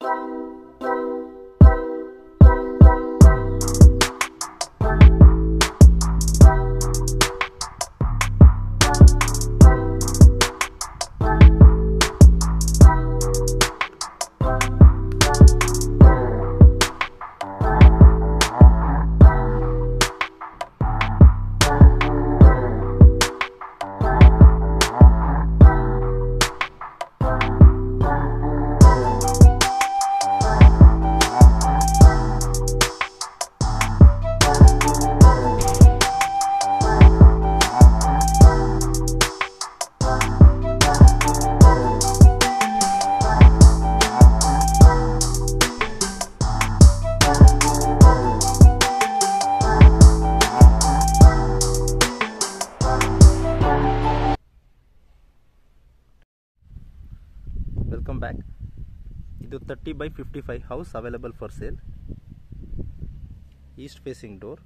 welcome back ಇದು thirty by fifty five house available for sale east facing door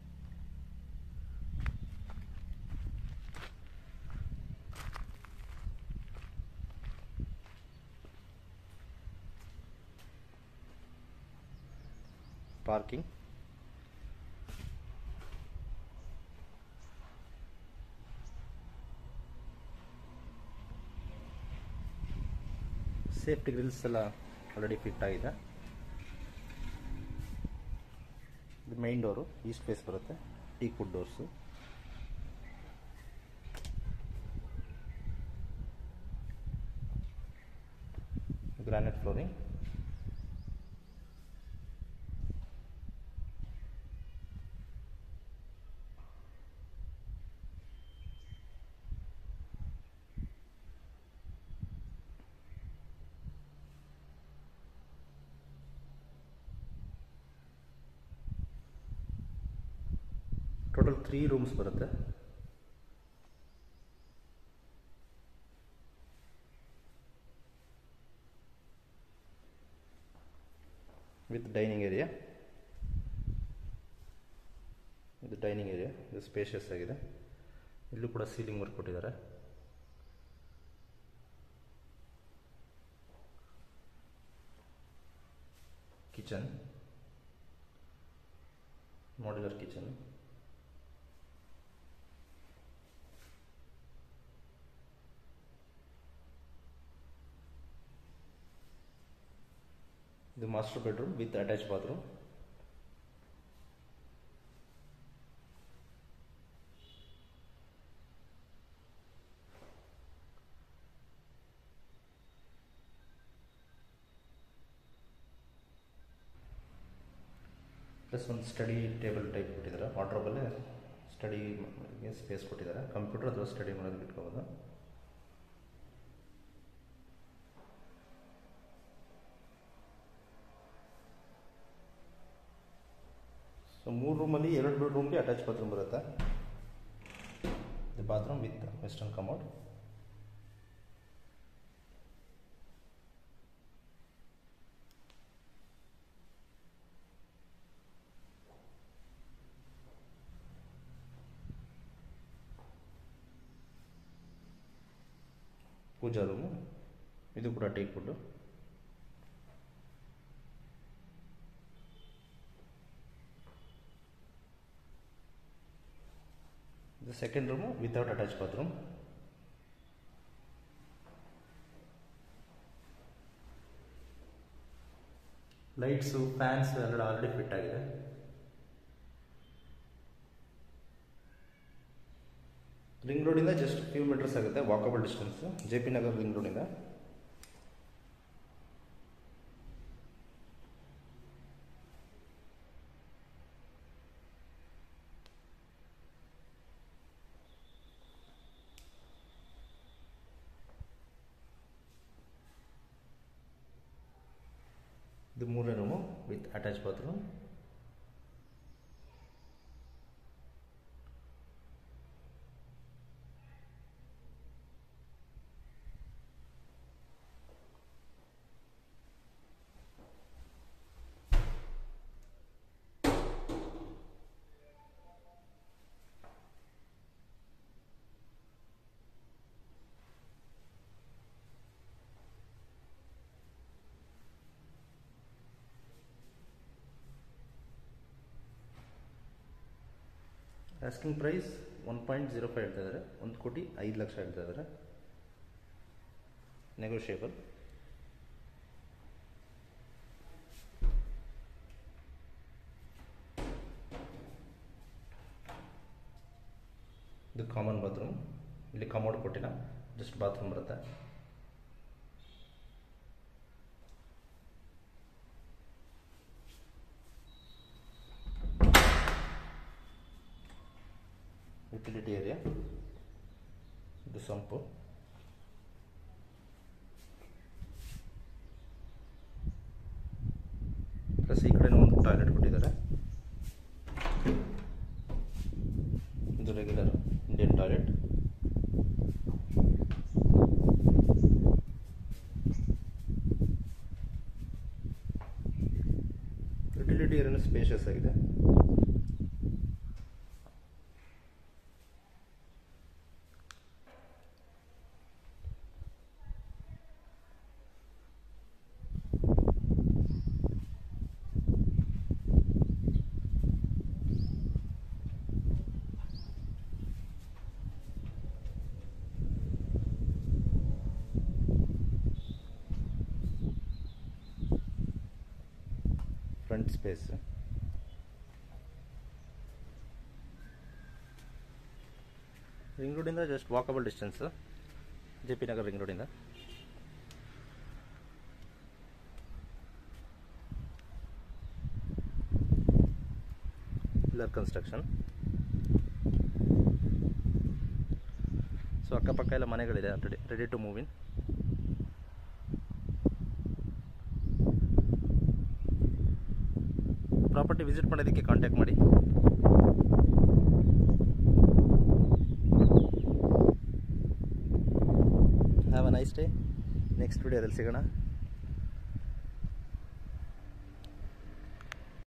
parking safety grills ಎಲ್ಲ already fit ಆಗಿದೆ ಇದು main door east face ಬರುತ್ತೆ teak wood doors granite flooring total three rooms ಬರುತ್ತೆ with dining area ಇದು dining area ಇದು spacious ಆಗಿದೆ ಇಲ್ಲೂ ಕೂಡ ಸೀಲಿಂಗ್ ವರ್ಕ್ ಕೊಟ್ಟಿದ್ದಾರೆ ಕಿಚನ್ ಮಾಡ್ಯುಲರ್ ಕಿಚನ್ ಇದು master bedroom with attach bathroom plus ಒಂದು ಸ್ಟಡಿ ಟೇಬಲ್ ಟೈಪ್ ಕೊಟ್ಟಿದ್ದಾರೆ ವಾಟ್ರೋಬಲ್ಲೇ ಸ್ಟಡಿಗೆ ಸ್ಪೇಸ್ ಕೊಟ್ಟಿದ್ದಾರೆ ಕಂಪ್ಯೂಟರ್ ಅಥವಾ ಸ್ಟಡಿ ಮಾಡೋದಕ್ಕೆ ಇಟ್ಕೋಬೋದು ಸೊ ಮೂರು ರೂಮಲ್ಲಿ ಎರಡು ಬೆಡ್ರೂಮ್ಗೆ ಅಟ್ಯಾಚ್ ಬಾತ್ರೂಮ್ ಬರುತ್ತೆ ಇದು bathroom with western commode puja room ಇದು ಕೂಡ ಟೇಕ್ ಫುಡ್ಡು ಇದು second room without attach bathroom lights fans ಎಲ್ಲ ಆಲ್ರೆಡಿ ಫಿಟ್ ಆಗಿದೆ ರಿಂಗ್ ರೋಡಿಂದ ಜಸ್ಟ್ ಫ್ಯೂ ಮೀಟರ್ಸ್ ಆಗುತ್ತೆ walkable distance J P Nagar ring ರೋಡಿಂದ ಇದು ಮೂರನೇ ರೂಮು with attach bathroom asking price one point zero five ಹೇಳ್ತಾ ಇದ್ದಾರೆ ಒಂದು ಕೋಟಿ ಐದು ಲಕ್ಷ ಹೇಳ್ತಾ ಇದ್ದಾರೆ ನೆಗೋಷಿಯೇಬಲ್ ಇದು ಕಾಮನ್ ಬಾತ್ರೂಮ್ ಇಲ್ಲಿ ಕಮೋಡ್ ಕೊಟ್ಟಿಲ್ಲ ಜಸ್ಟ್ ಬಾತ್ರೂಮ್ ಬರುತ್ತೆ ಯುಟಿಲಿಟಿ ಏರಿಯಾ ಇದು ಸಂಪು ಪ್ಲಸ್ ಈ ಕಡೆ ಒಂದು ಟಾಯ್ಲೆಟ್ ಕೊಟ್ಟಿದ್ದಾರೆ ಇದು regular Indian toilet utility area spacious ಆಗಿದೆ ಫ್ರಂಟ್ ಸ್ಪೇಸ್ ರಿಂಗ್ ರೋಡಿಂದ just walkable distance J P Nagar ring ರೋಡಿಂದ ಪಿಲ್ಲರ್ ಕನ್ಸ್ಟ್ರಕ್ಷನ್ ಸೊ ಅಕ್ಕಪಕ್ಕ ಎಲ್ಲ ಮನೆಗಳಿದೆ already ready to move in property visit ಮಾಡೋದಕ್ಕೆ ಕಾಂಟ್ಯಾಕ್ಟ್ ಮಾಡಿ have a nice day next ವಿಡಿಯೋದಲ್ಲಿ ಸಿಗೋಣ